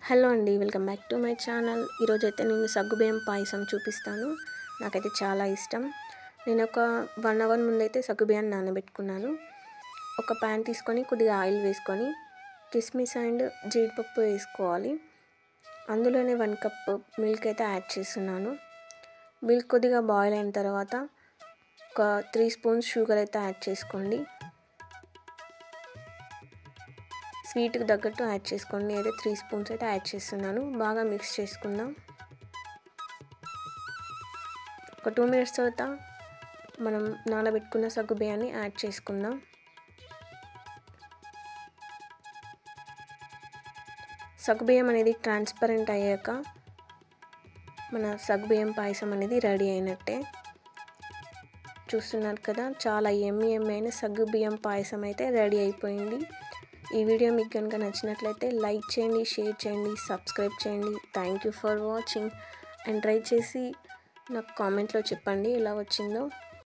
hello అండి welcome back to my channel ఈరోజు అయితే నేను సగ్గుబియ్యం పాయసం చూపిస్తాను నాకైతే చాలా ఇష్టం నేను ఒక వన్ అవర్ ముందైతే సగ్గుబియ్యాన్ని నానబెట్టుకున్నాను ఒక ప్యాన్ తీసుకొని కొద్దిగా ఆయిల్ వేసుకొని కిస్మిస్ అండ్ జీడిపప్పు వేసుకోవాలి అందులోనే వన్ కప్ మిల్క్ అయితే యాడ్ చేస్తున్నాను మిల్క్ కొద్దిగా బాయిల్ అయిన తర్వాత ఒక త్రీ స్పూన్స్ షుగర్ అయితే యాడ్ చేసుకోండి స్వీట్కి తగ్గట్టు యాడ్ చేసుకోండి అయితే త్రీ స్పూన్స్ అయితే యాడ్ చేస్తున్నాను బాగా మిక్స్ చేసుకుందాం ఒక టూ మినిట్స్ తర్వాత మనం నానబెట్టుకున్న సగ్గు బియ్యాన్ని యాడ్ చేసుకుందాం సగ్గుబియ్యం అనేది ట్రాన్స్పరెంట్ అయ్యాక మన సగ్గుబియ్యం పాయసం అనేది రెడీ అయినట్టే చూస్తున్నారు కదా చాలా ఎమ్మి ఎమ్మి అయిన సగ్గు బియ్యం పాయసం అయితే రెడీ అయిపోయింది ఈ వీడియో మీకు కనుక నచ్చినట్లయితే లైక్ చేయండి షేర్ చేయండి సబ్స్క్రైబ్ చేయండి thank you for watching and try చేసి నాకు కామెంట్లో చెప్పండి ఎలా వచ్చిందో